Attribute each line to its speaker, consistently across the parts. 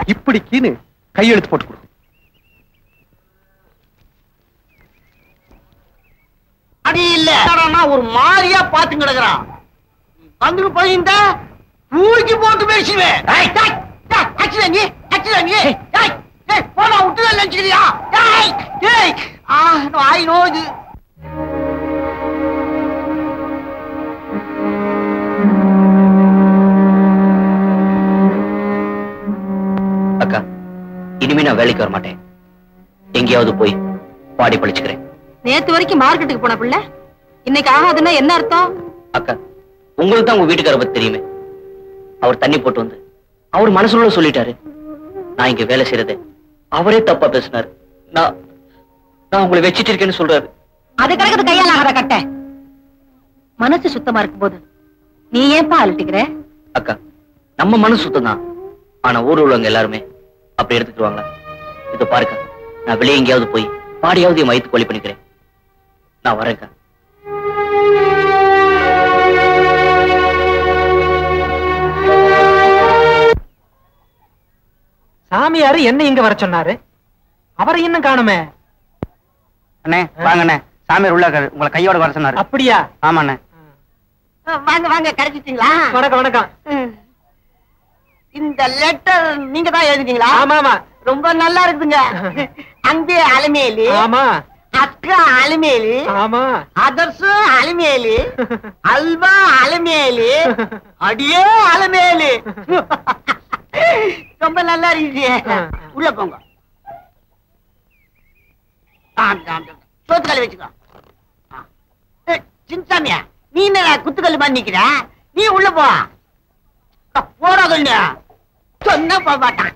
Speaker 1: இப்படிக்கின்னு கையெழுத்து போட்டு கொடு
Speaker 2: அடி இல்ல என்னடான்னா ஒரு மாதிரியா பாத்து கிடக்குறான் வந்து போயிருந்த ஊருக்கு போட்டு பேசுவேன் ஏய், டேய், டேய், அடிச்சுடா நீ, அடிச்சுடா நீ. ஏய், ஏய், போடா, விட்டுடா நினைச்சுக்கிறியா? ஏய், ஏய், ஆ, வாய் நோவுது.
Speaker 3: அக்கா இனிமே நான் வேலைக்கு வர மாட்டேன் எங்கேயாவது போய் பாடி பழிச்சுக்கிறேன்
Speaker 4: நேத்து வரைக்கும் மார்க்கெட்டுக்கு போன பிள்ளை இன்னைக்கு ஆகாதுன்னா என்ன அர்த்தம்
Speaker 3: அக்கா உங்களுக்கு தான் உங்க வீட்டுக்கார பத்தி தெரியுமே அவர் தண்ணி போட்டு வந்து அவர் மனசுல சொல்லிட்டாரு நான் இங்க வேலை செய்யறத அவரே தப்பா பேசினாரு நான் நான் உங்களை வச்சிட்டு இருக்கேன்னு சொல்றாரு
Speaker 4: அது கிடக்குது கையால ஆகாத கட்ட மனசு சுத்தமா இருக்கும் போது நீ ஏன்பா அலட்டிக்கிற
Speaker 3: அக்கா நம்ம மனசு சுத்தம் தான் ஆனா ஊர்ல உள்ளவங்க எல்லாருமே அப்படி எடுத்துக்குவாங்களா இதோ பாருக்கா நான் வெளியே எங்கேயாவது போய் பாடியாவது என் வயிற்று கொலி பண்ணிக்கிறேன் நான் வரேன்க்கா
Speaker 5: சாமியாரு என்ன இங்க வர சொன்னாரு அவரை இன்னும் காணுமே
Speaker 6: அண்ணே வாங்க அண்ணே சாமியார் உள்ள இருக்காரு உங்களை கையோட வர சொன்னாரு
Speaker 5: அப்படியா
Speaker 6: ஆமா அண்ணே
Speaker 2: வாங்க வாங்க கிடைச்சிட்டீங்களா
Speaker 5: வணக்கம் வணக்கம்
Speaker 2: இந்த லெட்டர் நீங்க தான் எழுதிட்டீங்களா
Speaker 5: ஆமா ஆமா
Speaker 2: ரொம்ப நல்லா இருக்குதுங்க அன்பே அலமேலி
Speaker 5: ஆமா
Speaker 2: அக்கா அலமேலி
Speaker 5: ஆமா
Speaker 2: அதர்சு அலமேலி அல்வா அலமேலி அடியே அலமேலி ரொம்ப நல்லா இருக்குது உள்ள போங்க சோத்துக்கல் வச்சுக்கோ ஆ. ஏய், சின்சாமியா நீ என்ன குத்துக்கல் பண்ணி நிக்கிற நீ உள்ள போ அ, போடா சொல்லு சொன்னா போக மாட்டான்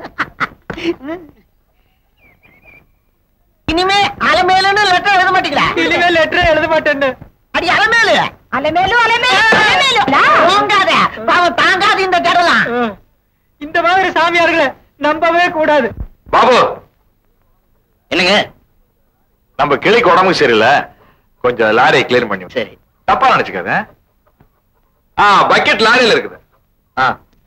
Speaker 2: இனிமே அலமேலுன்னு லெட்டர் எழுத மாட்டீங்களா
Speaker 5: இனிமே லெட்டர் எழுத மாட்டேன்னு
Speaker 2: அடி அலமேலு
Speaker 4: அலமேலு அலமேலு அலமேலு
Speaker 2: போங்காத பாவம் தாங்காது இந்த கடலாம்
Speaker 5: இந்த மாதிரி சாமியார்களை நம்பவே கூடாது
Speaker 1: பாபு
Speaker 3: என்னங்க
Speaker 1: நம்ம கிளைக்கு உடம்புக்கு சரியில்லை கொஞ்சம் லாரியை கிளீன் பண்ணி விடு.
Speaker 3: சரி
Speaker 1: தப்பா நினைச்சுக்காத ஆ பக்கெட் லாரியில இருக்குது
Speaker 3: ஆ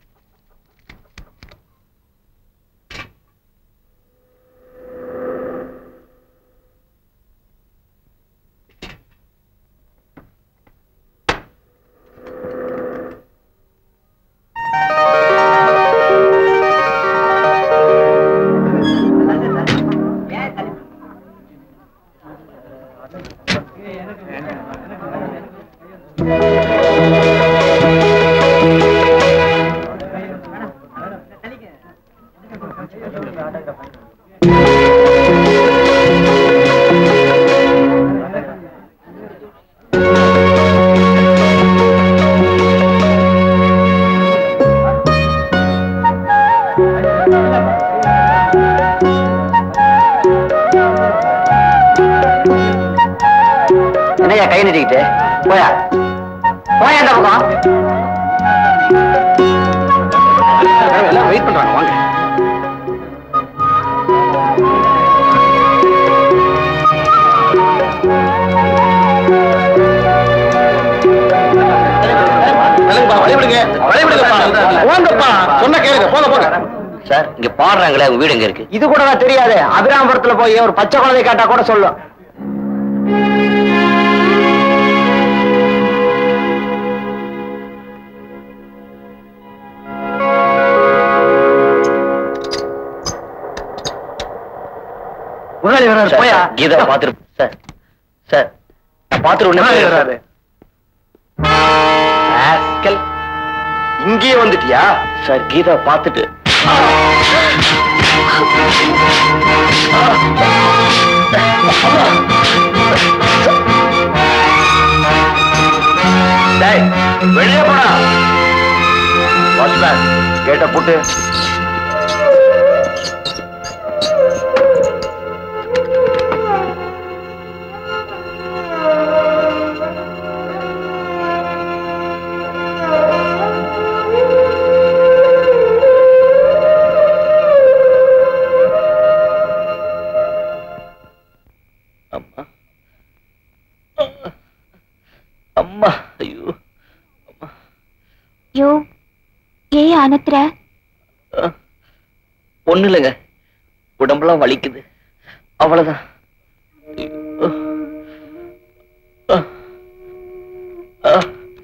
Speaker 6: என்னையா கை நீட்டிக்கிட்டு போயா போயா அந்த பக்கம்
Speaker 1: எல்லாம் வெயிட் பண்றாங்க வாங்க வழிவிடுங்க வழிவிடுங்க போங்கப்பா சொன்ன கேளுங்க போங்க போங்க
Speaker 3: சார் இங்க பாடுறாங்களே உங்க வீடு எங்க இருக்கு
Speaker 6: இது கூட தான் தெரியாது அபிராமபுரத்துல போய் ஒரு பச்சை குழந்தை கேட்டா கூட சொல்லும் முதலாளி வர்றாரு
Speaker 3: சார்,
Speaker 6: போயா
Speaker 3: சார், கீதா பாத்துரு சார் சார் நான் பாத்துரு
Speaker 1: முதலாளி
Speaker 3: உடனே
Speaker 1: வர்றாரு. ராஸ்கல். இங்கேயே வந்துட்டியா
Speaker 3: சார் கீதா பாத்துட்டு
Speaker 1: டேய் வெளியே போடா வாட்ச்மேன் கேட்ட புட்டு
Speaker 3: அம்மா அம்மா ஐயோ
Speaker 7: ಯೋ ಏ ಆನತ್ರ
Speaker 3: ஒண்ணு இல்லைங்க உடம்பெல்லாம் வலிக்குது அவ்வளவுதான் அ. அ.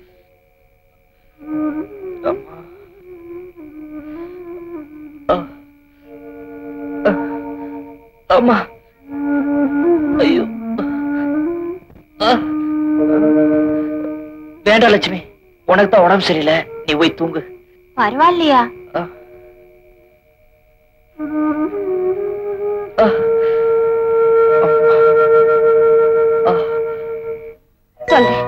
Speaker 3: அம்மா. அ. அ. அம்மா ஐயோ அ. வேண்டாம் லட்சுமி உனக்கு தான் உடம்பு சரியில்லை நீ போய் தூங்கு
Speaker 4: பரவாயில்லையா
Speaker 3: அ. அ. அ.
Speaker 4: சொல்றேன்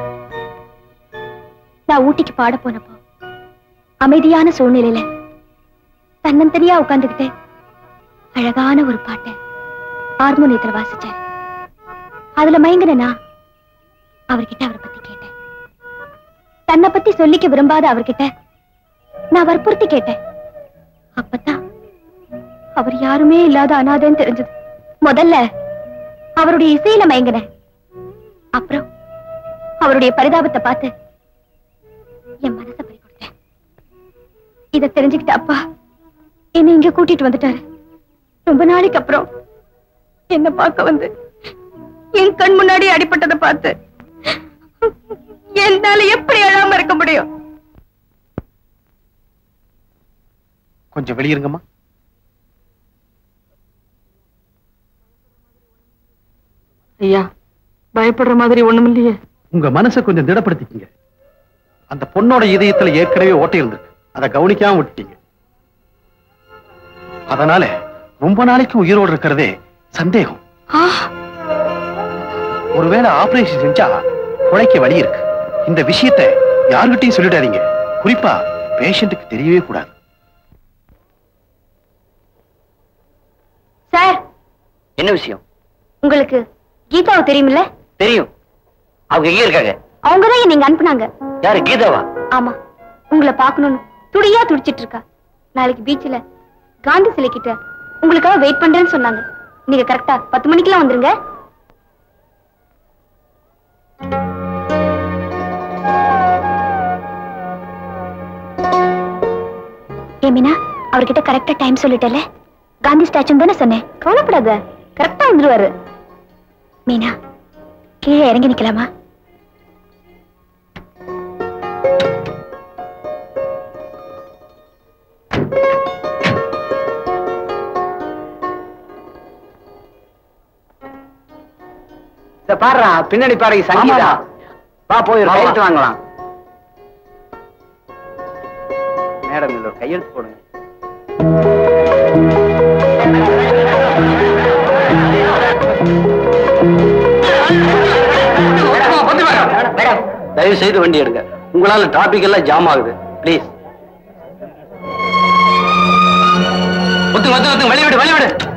Speaker 4: நான் ஊட்டிக்கு பாட போனப்போ அமைதியான சூழ்நிலையில தன்னந்தனியா உட்கார்ந்துகிட்டு அழகான ஒரு பாட்டை ஹார்மோனியத்துல வாசிச்சாரு அதுல மயங்கின நான் அவர்கிட்ட அவரை பத்தி கேட்டேன் தன்னை பத்தி சொல்லிக்க விரும்பாத அவர்கிட்ட நான் வற்புறுத்தி கேட்டேன் அப்பதான் அவர் யாருமே இல்லாத அனாதைன்னு தெரிஞ்சது முதல்ல அவருடைய இசையில மயங்கினேன் அப்புறம் அவருடைய பரிதாபத்தை பார்த்து என் மனசை பறி கொடுத்தேன் இத தெரிஞ்சுக்கிட்ட அப்பா என்னை இங்க கூட்டிட்டு வந்துட்டாரு ரொம்ப நாளைக்கு அப்புறம் என்ன பார்க்க வந்து என் கண் முன்னாடி அடிபட்டதை பார்த்து என்னால எப்படி அழாம இருக்க முடியும்
Speaker 1: கொஞ்சம் வெளியிருங்கம்மா
Speaker 5: ஐயா பயப்படுற மாதிரி ஒண்ணும் இல்லையே
Speaker 1: உங்க மனசை கொஞ்சம் திடப்படுத்திக்கங்க அந்த பொண்ணோட இதயத்துல ஏற்கனவே ஓட்டை இருந்திருக்கு அதை கவனிக்காம விட்டுட்டீங்க அதனால ரொம்ப நாளைக்கு உயிரோடு இருக்கிறதே சந்தேகம் ஒருவேளை ஆபரேஷன் செஞ்சா குழைக்க வழி இருக்கு இந்த விஷயத்தை யாருகிட்டயும் சொல்லிடாதீங்க குறிப்பா பேஷண்ட்டுக்கு தெரியவே கூடாது
Speaker 4: சார்
Speaker 3: என்ன விஷயம்
Speaker 4: உங்களுக்கு கீதாவை தெரியுமில்ல
Speaker 3: தெரியும் அவங்க எங்க இருக்காங்க
Speaker 4: அவங்கதான் நீங்க அனுப்புனாங்க
Speaker 3: யாரு கீதாவா
Speaker 4: ஆமா உங்களை பார்க்கணும்னு துடியா துடிச்சிட்டு இருக்கா நாளைக்கு பீச்ல காந்தி சிலை கிட்ட உங்களுக்காக வெயிட் பண்றேன்னு சொன்னாங்க நீங்க கரெக்டா பத்து மணிக்கெல்லாம் வந்துருங்க ஏ மீனா அவர்கிட்ட கரெக்டா டைம் சொல்லிட்டல காந்தி ஸ்டாச்சு தானே சொன்னேன் கவலைப்படாத கரெக்டா வந்துருவாரு மீனா கீழே இறங்கி நிக்கலாமா
Speaker 6: இத பாருடா பின்னாடி பாருங்க சங்கீதா வா போய் ஒரு
Speaker 3: வா, வா.
Speaker 6: கையெழுத்து வாங்கலாம் மேடம் இதுல ஒரு கையெழுத்து போடுங்க
Speaker 3: தயவு செய்து வண்டி எடுங்க உங்களால டிராபிக் எல்லாம் ஜாம் ஆகுது ப்ளீஸ் ஒத்து ஒத்து ஒத்து வழி விடு வழி விடு